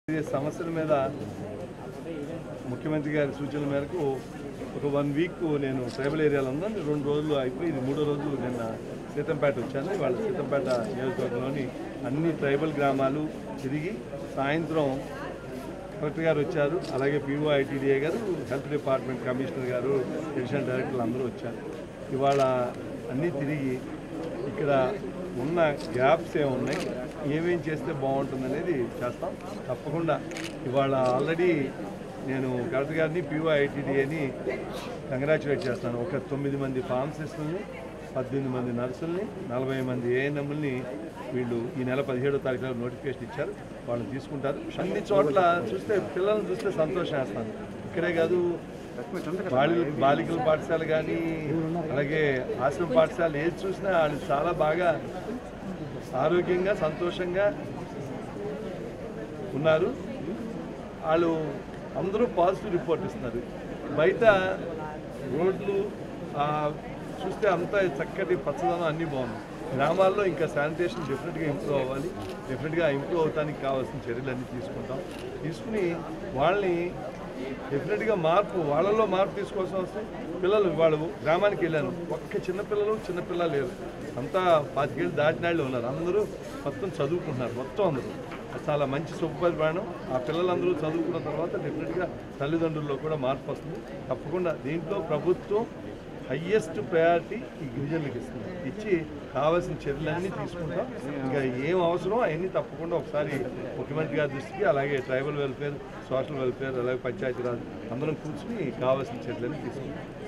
ఈ సమస్యల మీద ముఖ్యమంత్రి గారి సూచనల మేరకు ఒక వన్ వీక్ నేను ట్రైబల్ ఏరియాలో ఉన్నాను రెండు రోజులు అయిపోయి ఇది మూడో రోజు నిన్న సీతంపేట వచ్చాను వాళ్ళ సీతంపేట నియోజకవర్గంలోని అన్ని ట్రైబల్ గ్రామాలు తిరిగి సాయంత్రం కలెక్టర్ గారు వచ్చారు అలాగే పీఓ ఐటీడీఏ గారు హెల్త్ డిపార్ట్మెంట్ కమిషనర్ గారు అడిషనల్ డైరెక్టర్లు అందరూ వచ్చారు ఇవాళ అన్నీ తిరిగి ఇక్కడ ఉన్న గ్యాప్స్ ఏమున్నాయి ఏమేం చేస్తే బాగుంటుంది అనేది చేస్తాం తప్పకుండా ఇవాళ ఆల్రెడీ నేను కలెక్టర్ గారిని పీఓ ఐటీడీఏని కంగ్రాచులేట్ చేస్తాను ఒక తొమ్మిది మంది ఫార్మసిస్టులని పద్దెనిమిది మంది నర్సుల్ని నలభై మంది ఏఎన్ఎంని వీళ్ళు ఈ నెల పదిహేడో తారీఖులో నోటిఫికేషన్ ఇచ్చారు వాళ్ళని తీసుకుంటారు అన్ని చోట్ల చూస్తే పిల్లల్ని చూస్తే సంతోషం వేస్తాను ఇక్కడే కాదు బాలి బాలికల పాఠశాల కానీ అలాగే ఆశ్రమ పాఠశాల ఏది చూసినా వాళ్ళు చాలా బాగా ఆరోగ్యంగా సంతోషంగా ఉన్నారు వాళ్ళు అందరూ పాజిటివ్ రిపోర్ట్ ఇస్తున్నారు బయట రోడ్లు ఆ, చూస్తే అంతా చక్కటి పచ్చదనం అన్నీ బాగుంది గ్రామాల్లో ఇంకా శానిటేషన్ డెఫినెట్గా ఇంప్రూవ్ అవ్వాలి డెఫినెట్గా ఇంప్రూవ్ అవడానికి కావాల్సిన చర్యలు అన్నీ తీసుకుంటాం తీసుకుని వాళ్ళని డెఫినెట్గా మార్పు వాళ్ళలో మార్పు తీసుకోవాల్సిన అవసరం పిల్లలు వాళ్ళు గ్రామానికి వెళ్ళాను ఒక్క చిన్న పిల్లలు చిన్న పిల్లలు లేరు అంతా పాతికేళ్ళు దాటినాళ్ళు ఉన్నారు అందరూ మొత్తం చదువుకుంటున్నారు మొత్తం అందరూ అది చాలా మంచి సుపరిమాణం ఆ పిల్లలందరూ చదువుకున్న తర్వాత డెఫినెట్గా తల్లిదండ్రుల్లో కూడా మార్పు వస్తుంది తప్పకుండా దీంట్లో ప్రభుత్వం హయ్యెస్ట్ ప్రయారిటీ ఈ గిరిజనులకు ఇస్తుంది ఇచ్చి కావాల్సిన చర్యలన్నీ తీసుకుంటాం ఇంకా ఏం అవసరం అవన్నీ తప్పకుండా ఒకసారి ముఖ్యమంత్రి గారి దృష్టికి అలాగే ట్రైబల్ వెల్ఫేర్ సోషల్ వెల్ఫేర్ అలాగే పంచాయతీరాజ్ అందరం కూర్చుని కావాల్సిన చర్యలన్నీ తీసుకుంటాం